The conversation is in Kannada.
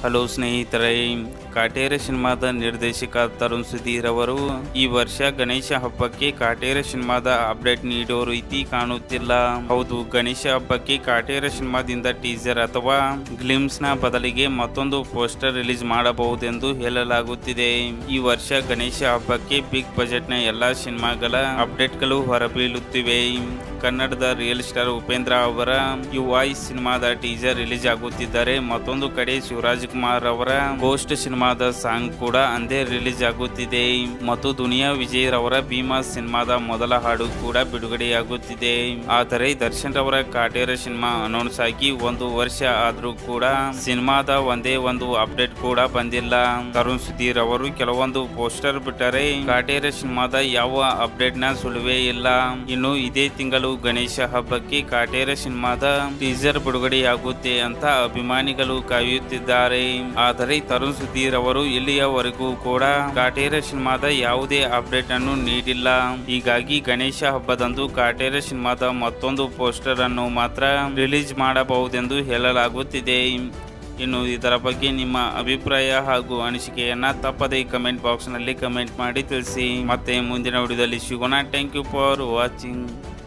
ಹಲೋ ಸ್ನೇಹಿತರೆ ಕಾಟೇರ ಸಿನಿಮಾದ ನಿರ್ದೇಶಕ ತರುಣ್ ಸುಧೀರ್ ಅವರು ಈ ವರ್ಷ ಗಣೇಶ ಹಬ್ಬಕ್ಕೆ ಕಾಟೇರ ಸಿನಿಮಾದ ಅಪ್ಡೇಟ್ ನೀಡೋ ರೀತಿ ಕಾಣುತ್ತಿಲ್ಲ ಹೌದು ಗಣೇಶ ಹಬ್ಬಕ್ಕೆ ಕಾಟೇರ ಸಿನಿಮಾದಿಂದ ಟೀಸರ್ ಅಥವಾ ಗ್ಲಿಮ್ಸ್ ನ ಬದಲಿಗೆ ಮತ್ತೊಂದು ಪೋಸ್ಟರ್ ರಿಲೀಸ್ ಮಾಡಬಹುದೆಂದು ಹೇಳಲಾಗುತ್ತಿದೆ ಈ ವರ್ಷ ಗಣೇಶ ಹಬ್ಬಕ್ಕೆ ಬಿಗ್ ಬಜೆಟ್ ನ ಎಲ್ಲಾ ಸಿನಿಮಾಗಳ ಅಪ್ಡೇಟ್ಗಳು ಹೊರಬೀಳುತ್ತಿವೆ ಕನ್ನಡದ ರಿಯಲ್ ಸ್ಟಾರ್ ಉಪೇಂದ್ರ ಅವರ ಯುವೈ ಸಿನಿಮಾದ ಟೀಸರ್ ರಿಲೀಸ್ ಆಗುತ್ತಿದ್ದಾರೆ ಮತ್ತೊಂದು ಕಡೆ ಶಿವರಾಜ್ ಕುಮಾರ್ ಅವರ ಗೋಸ್ಟ್ ಸಿನಿಮಾದ ಸಾಂಗ್ ಕೂಡ ಅಂದೇ ರಿಲೀಸ್ ಆಗುತ್ತಿದೆ ಮತ್ತು ದುನಿಯಾ ವಿಜಯ್ ರವರ ಭೀಮಾ ಸಿನಿಮಾದ ಮೊದಲ ಹಾಡು ಕೂಡ ಬಿಡುಗಡೆಯಾಗುತ್ತಿದೆ ಆದರೆ ದರ್ಶನ್ ರವರ ಕಾಟೇರ ಸಿನಿಮಾ ಅನೌನ್ಸ್ ಆಗಿ ಒಂದು ವರ್ಷ ಆದ್ರೂ ಕೂಡ ಸಿನಿಮಾದ ಒಂದೇ ಒಂದು ಅಪ್ಡೇಟ್ ಕೂಡ ಬಂದಿಲ್ಲ ತರುಣ್ ಸುಧೀರ್ ಅವರು ಕೆಲವೊಂದು ಪೋಸ್ಟರ್ ಬಿಟ್ಟರೆ ಕಾಟೇರ ಸಿನಿಮಾದ ಯಾವ ಅಪ್ಡೇಟ್ ನ ಸುಳಿವೇ ಇಲ್ಲ ಇನ್ನು ಇದೇ ತಿಂಗಳು ಗಣೇಶ ಹಬ್ಬಕ್ಕೆ ಕಾಟೇರ ಸಿನಿಮಾದ ಟೀಸರ್ ಬಿಡುಗಡೆಯಾಗುತ್ತೆ ಅಂತ ಅಭಿಮಾನಿಗಳು ಕಾಯುತ್ತಿದ್ದಾರೆ ಆದರೆ ತರುಣ್ ಸುಧೀರ್ ಅವರು ಇಲ್ಲಿಯವರೆಗೂ ಕೂಡ ಕಾಟೇರ ಸಿನಿಮಾದ ಯಾವುದೇ ಅಪ್ಡೇಟ್ ಅನ್ನು ನೀಡಿಲ್ಲ ಹೀಗಾಗಿ ಗಣೇಶ ಹಬ್ಬದಂದು ಕಾಟೇರ ಸಿನಿಮಾದ ಮತ್ತೊಂದು ಪೋಸ್ಟರ್ ಅನ್ನು ಮಾತ್ರ ರಿಲೀಸ್ ಮಾಡಬಹುದೆಂದು ಹೇಳಲಾಗುತ್ತಿದೆ ಇನ್ನು ಇದರ ಬಗ್ಗೆ ನಿಮ್ಮ ಅಭಿಪ್ರಾಯ ಹಾಗೂ ಅನಿಸಿಕೆಯನ್ನ ತಪ್ಪದೇ ಕಮೆಂಟ್ ಬಾಕ್ಸ್ನಲ್ಲಿ ಕಮೆಂಟ್ ಮಾಡಿ ತಿಳಿಸಿ ಮತ್ತೆ ಮುಂದಿನ ವಿಡಿಯೋದಲ್ಲಿ ಸಿಗೋಣ ಥ್ಯಾಂಕ್ ಯು ಫಾರ್ ವಾಚಿಂಗ್